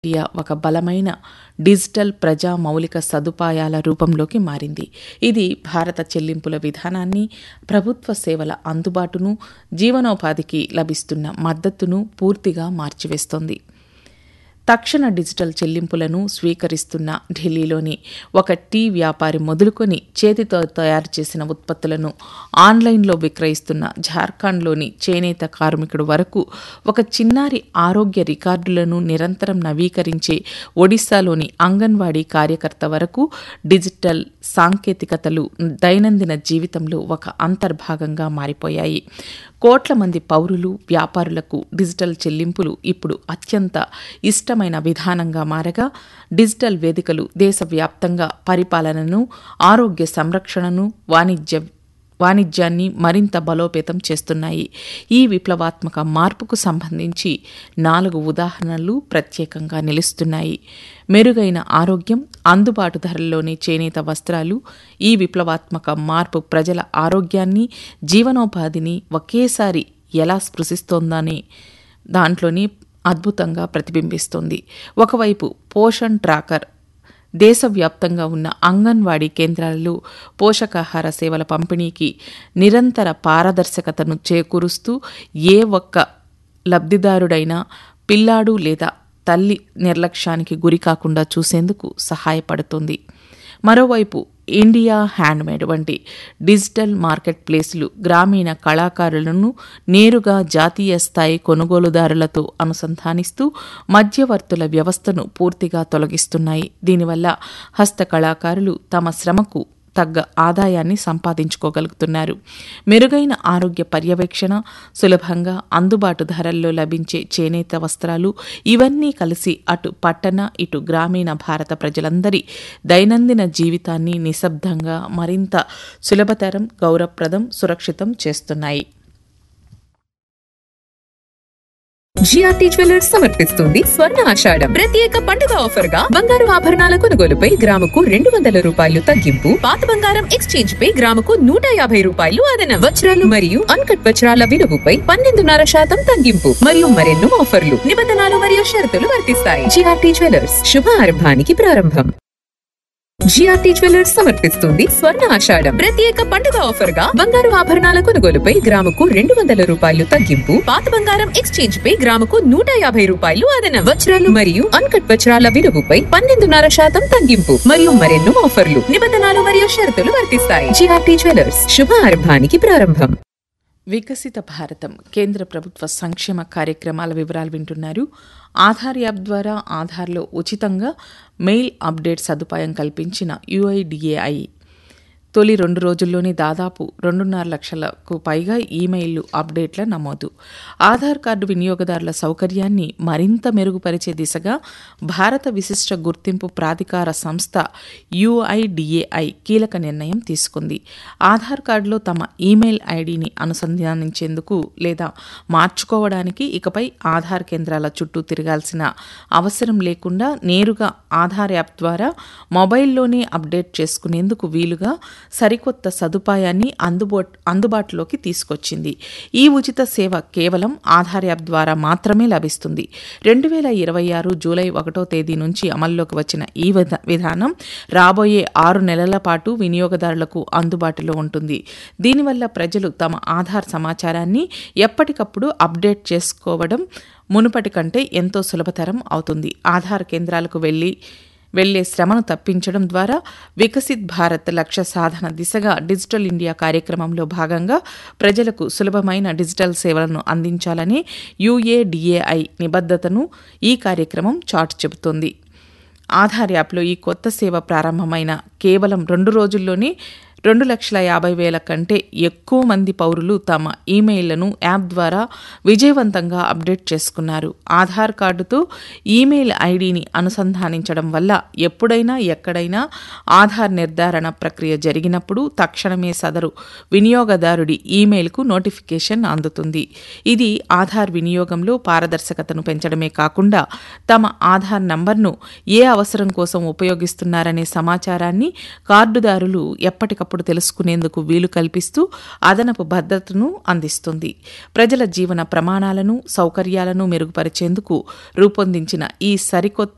India ఒక బలమైన digital ప్రజా మౌలిక సదుపాయాల రూపంలోకి మారింది ఇది భారత చెల్లింపుల విధానాన్ని ప్రభుత్వ సేవల అందుబాటును జీవనోపాధికి లభిస్తున్న మద్దతును పూర్తిగా మార్చివేస్తోంది తక్షణ డిజిటల్ చెల్లింపులను స్వీకరిస్తున్న ఢిల్లీలోని ఒక టీ వ్యాపారి మొదలుకొని చేతితో తయారు చేసిన ఉత్పత్తులను ఆన్లైన్లో విక్రయిస్తున్న జార్ఖండ్లోని చేనేత కార్మికుడు వరకు ఒక చిన్నారి ఆరోగ్య రికార్డులను నిరంతరం నవీకరించే ఒడిశాలోని అంగన్వాడీ కార్యకర్త వరకు డిజిటల్ సాంకేతికతలు దైనందిన జీవితంలో ఒక అంతర్భాగంగా మారిపోయాయి కోట్ల మంది పౌరులు వ్యాపారులకు డిజిటల్ చెల్లింపులు ఇప్పుడు అత్యంత ఇష్టమైన విధానంగా మారగా డిజిటల్ వేదికలు దేశవ్యాప్తంగా పరిపాలనను ఆరోగ్య సంరక్షణను వాణిజ్య వాణిజ్యాన్ని మరింత బలోపేతం చేస్తున్నాయి ఈ విప్లవాత్మక మార్పుకు సంబంధించి నాలుగు ఉదాహరణలు ప్రత్యేకంగా నిలుస్తున్నాయి మెరుగైన ఆరోగ్యం అందుబాటు ధరల్లోని చేనేత వస్త్రాలు ఈ విప్లవాత్మక మార్పు ప్రజల ఆరోగ్యాన్ని జీవనోపాధిని ఒకేసారి ఎలా స్పృశిస్తోందనే దాంట్లోని అద్భుతంగా ప్రతిబింబిస్తోంది ఒకవైపు పోషణ్ ట్రాకర్ దేశవ్యాప్తంగా ఉన్న అంగన్వాడీ కేంద్రాలలో పోషకాహార సేవల పంపిణీకి నిరంతర పారదర్శకతను చేకూరుస్తూ ఏ ఒక్క లబ్ధిదారుడైనా పిల్లాడు లేదా తల్లి నిర్లక్ష్యానికి గురి కాకుండా చూసేందుకు సహాయపడుతుంది మరోవైపు ఇండియా హ్యాండ్మేడ్ వంటి డిజిటల్ మార్కెట్ ప్లేసులు గ్రామీణ కళాకారులను నేరుగా జాతీయ స్థాయి కొనుగోలుదారులతో అనుసంధానిస్తూ మధ్యవర్తుల వ్యవస్థను పూర్తిగా తొలగిస్తున్నాయి దీనివల్ల హస్తకళాకారులు తమ శ్రమకు తగ్గ ఆదాయాన్ని సంపాదించుకోగలుగుతున్నారు మెరుగైన ఆరోగ్య పర్యవేక్షణ సులభంగా అందుబాటు ధరల్లో లభించే చేనేత వస్త్రాలు ఇవన్నీ కలిసి అటు పట్టణ ఇటు గ్రామీణ భారత ప్రజలందరి దైనందిన జీవితాన్ని నిశ్శబ్దంగా మరింత సులభతరం గౌరవప్రదం సురక్షితం చేస్తున్నాయి జిఆర్టీ జ్యువెలర్స్ సమర్పిస్తుంది స్వర్ణ ఆషాఢం ప్రత్యేక పండుగ ఆఫర్ గా బంగారు ఆభరణాల కొనుగోలుపై గ్రాముకు రెండు వందల రూపాయలు తగ్గింపు పాత బంగారం ఎక్స్చేంజ్ పై గ్రాముకు నూట యాభై రూపాయలు అదన వజ్రాలు మరియు అన్కట్ వజ్రాల విలువపై పన్నెండున్నర శాతం తగ్గింపు మరియు మరెన్నో ఆఫర్లు నిబంధనలు మరియు షరతులు వర్తిస్తాయి జిఆర్టీ జ్యువెలర్స్ శుభ ఆరంభానికి ప్రారంభం జిఆర్టీ జ్యువెలర్స్ సమర్పిస్తుంది స్వర్ణ ఆషాఢం ప్రత్యేక పండుగ ఆఫర్ గా బంగారు ఆభరణాల కొనుగోలుపై గ్రాముకు రెండు వందల రూపాయలు తగ్గింపు పాత బంగారం ఎక్స్చేంజ్ పై గ్రాముకు నూట యాభై రూపాయలు అదన వజ్రాలు మరియు అన్కట్ వజ్రాల విలువపై పన్నెండున్నర శాతం తగ్గింపు మరియు మరెన్నో ఆఫర్లు నిబంధనలు మరియు షరతులు వర్తిస్తాయి జిఆర్టీ జ్యువెలర్స్ శుభ ఆరంభానికి ప్రారంభం వికసిత భారతం కేంద్ర ప్రభుత్వ సంక్షేమ కార్యక్రమాల వివరాలు వింటున్నారు ఆధార్ యాప్ ద్వారా ఆధార్లో ఉచితంగా మెయిల్ అప్డేట్ సదుపాయం కల్పించిన యుఐడిఏఐ తొలి రెండు రోజుల్లోనే దాదాపు రెండున్నర లక్షలకు పైగా ఈమెయిల్లు అప్డేట్ల నమోదు ఆధార్ కార్డు వినియోగదారుల సౌకర్యాన్ని మరింత మెరుగుపరిచే దిశగా భారత విశిష్ట గుర్తింపు ప్రాధికార సంస్థ యుఐడిఏఐ కీలక నిర్ణయం తీసుకుంది ఆధార్ కార్డులో తమ ఈమెయిల్ ఐడిని అనుసంధానించేందుకు లేదా మార్చుకోవడానికి ఇకపై ఆధార్ కేంద్రాల చుట్టూ తిరగాల్సిన అవసరం లేకుండా నేరుగా ఆధార్ యాప్ ద్వారా మొబైల్లోనే అప్డేట్ చేసుకునేందుకు వీలుగా సరికొత్త సదుపాయాన్ని అందుబో అందుబాటులోకి తీసుకొచ్చింది ఈ ఉచిత సేవ కేవలం ఆధార్ యాప్ ద్వారా మాత్రమే లభిస్తుంది రెండు వేల ఇరవై ఆరు జూలై ఒకటో తేదీ నుంచి అమల్లోకి వచ్చిన ఈ విధ విధానం రాబోయే ఆరు నెలల పాటు వినియోగదారులకు అందుబాటులో ఉంటుంది దీనివల్ల ప్రజలు తమ ఆధార్ సమాచారాన్ని ఎప్పటికప్పుడు అప్డేట్ చేసుకోవడం మునుపటి కంటే ఎంతో సులభతరం అవుతుంది ఆధార్ కేంద్రాలకు వెళ్ళి వెళ్లే శ్రమను తప్పించడం ద్వారా వికసిత్ భారత్ లక్ష్య సాధన దిశగా డిజిటల్ ఇండియా కార్యక్రమంలో భాగంగా ప్రజలకు సులభమైన డిజిటల్ సేవలను అందించాలనే యుఏడిఏఐ నిబద్ధతను ఈ కార్యక్రమం చాటు చెబుతోంది ఆధార్ యాప్లో ఈ కొత్త సేవ ప్రారంభమైన కేవలం రెండు రోజుల్లోనే రెండు లక్షల యాభై వేల కంటే ఎక్కువ మంది పౌరులు తమ ఈమెయిల్లను యాప్ ద్వారా విజయవంతంగా అప్డేట్ చేసుకున్నారు ఆధార్ కార్డుతో ఈమెయిల్ ఐడిని అనుసంధానించడం వల్ల ఎప్పుడైనా ఎక్కడైనా ఆధార్ నిర్ధారణ ప్రక్రియ జరిగినప్పుడు తక్షణమే సదరు వినియోగదారుడి ఈమెయిల్కు నోటిఫికేషన్ అందుతుంది ఇది ఆధార్ వినియోగంలో పారదర్శకతను పెంచడమే కాకుండా తమ ఆధార్ నంబర్ను ఏ అవసరం కోసం ఉపయోగిస్తున్నారనే సమాచారాన్ని కార్డుదారులు ఎప్పటికప్పుడు తెలుసుకునేందుకు వీలు కల్పిస్తూ అదనపు భద్రతను అందిస్తుంది ప్రజల జీవన ప్రమాణాలను సౌకర్యాలను మెరుగుపరిచేందుకు రూపొందించిన ఈ సరికొత్త